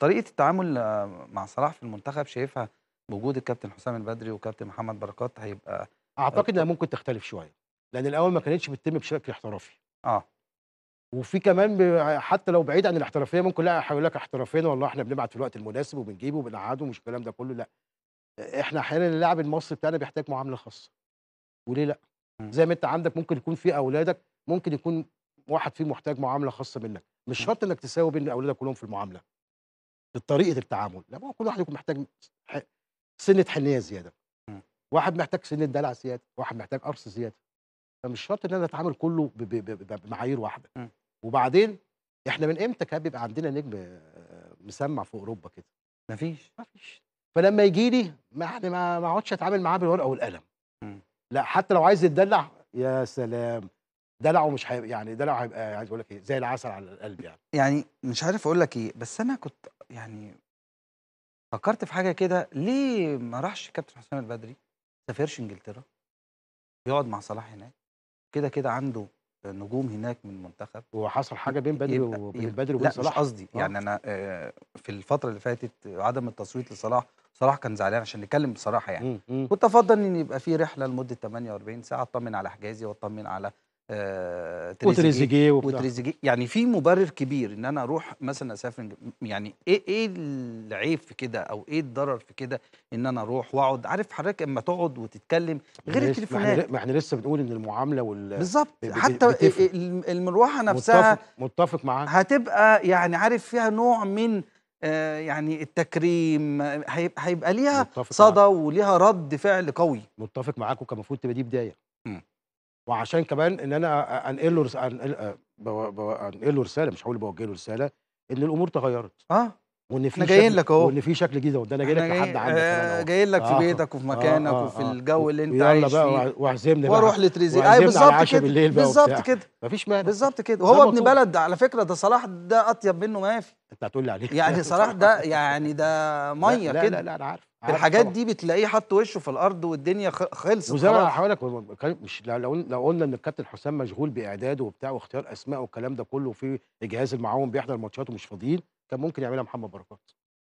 طريقه التعامل آه، مع صلاح في المنتخب شايفها بوجود الكابتن حسام البدري وكابتن محمد بركات هيبقى اعتقد انها ممكن تختلف شويه لان الاول ما كانتش بتتم بشكل احترافي اه وفي كمان ب- حتى لو بعيد عن الاحترافيه ممكن لا هيقول لك احترافيا والله احنا بنبعت في الوقت المناسب وبنجيبه وبنقعده مش الكلام ده كله لا احنا احيانا اللاعب المصري بتاعنا بيحتاج معامله خاصه وليه لا مم. زي ما انت عندك ممكن يكون في اولادك ممكن يكون واحد فيهم محتاج معامله خاصه منك مش مم. شرط انك تساوي بين اولادك كلهم في المعامله في طريقه التعامل لا ما هو كل واحد يكون محتاج ح- سنه حنيه زياده مم. واحد محتاج سنه دلع زياده واحد محتاج قرص زياده فمش شرط ان انا اتعامل كله ب- ب- ب- بمعايير واحده مم. وبعدين احنا من امتى كان بيبقى عندنا نجم آه، مسمع في اوروبا كده مفيش ما فيش فلما يجي لي ما يعني ما ما اقعدش اتعامل معاه بالورقه والقلم مم. لا حتى لو عايز يتدلع يا سلام دلعه مش هيبقى يعني دلعه هيبقى عايز اقول لك ايه زي العسل على القلب يعني يعني مش عارف اقول لك ايه بس انا كنت يعني فكرت في حاجه كده ليه ما راحش كابتن حسام البدري سافرش انجلترا يقعد مع صلاح هناك كده كده عنده نجوم هناك من المنتخب هو حصل حاجه بين بدري يبقى- وبين يبقى- البدري وبين لا مش صلاح قصدي آه. يعني انا آه، في الفتره اللي فاتت عدم التصويت لصلاح صلاح كان زعلان عشان نتكلم بصراحه يعني مم، مم. كنت افضل ان يبقى في رحله لمده 48 ساعه اطمن على حجازي واطمن على آه، تريزيجيه وتريزيجيه وبتاع وتريزيجيه يعني في مبرر كبير ان انا اروح مثلا اسافر إنج- يعني ايه ايه العيب في كده او ايه الضرر في كده ان انا اروح واقعد عارف حضرتك اما تقعد وتتكلم غير ما احنا لسه- ما احنا التليفونات ما احنا لسه بنقول ان المعامله وال بالظبط ب- ب- حتى بتفرق. ال- المروحه نفسها متفق متفق معاك هتبقى يعني عارف فيها نوع من آه، يعني التكريم آه، هيبقى هيبقى ليها متفق صدى معاك. وليها رد فعل قوي متفق معاك وكان المفروض تبقى دي بدايه مم. وعشان كمان ان انا انقل له رس- انقل آه، بو- بو- انقل له رساله مش هقول بوجه له رساله ان الامور تغيرت اه وان في إحنا جايين شكل- لك أهو. وان في شكل جديد وده انا جاي لك إحنا لحد عندك آه، كمان أهو. جايين لك في آه. بيتك وفي آه، مكانك آه، وفي آه. الجو اللي انت ويلا عايش بقى فيه وع- واعزمني بقى واروح لتريزيجيه وعزمنا ايوه على بالظبط العشاء كده بالليل بقى بالظبط وبتاع. كده مفيش مانع بالظبط كده زي وهو ما ابن تقول. بلد على فكره ده صلاح ده اطيب منه ما في انت هتقول لي عليه يعني صلاح ده يعني ده ميه لا كده لا لا انا عارف عارف الحاجات طبعاً. دي بتلاقيه حط وشه في الارض والدنيا خ- خلصت وزي ما خلاص هقول لك هو كان- مش لو لو لو قلنا ان الكابتن حسام مشغول باعداده وبتاع واختيار اسماء والكلام ده كله وفي الجهاز المعاون بيحضر ماتشات ومش فاضيين كان ممكن يعملها محمد بركات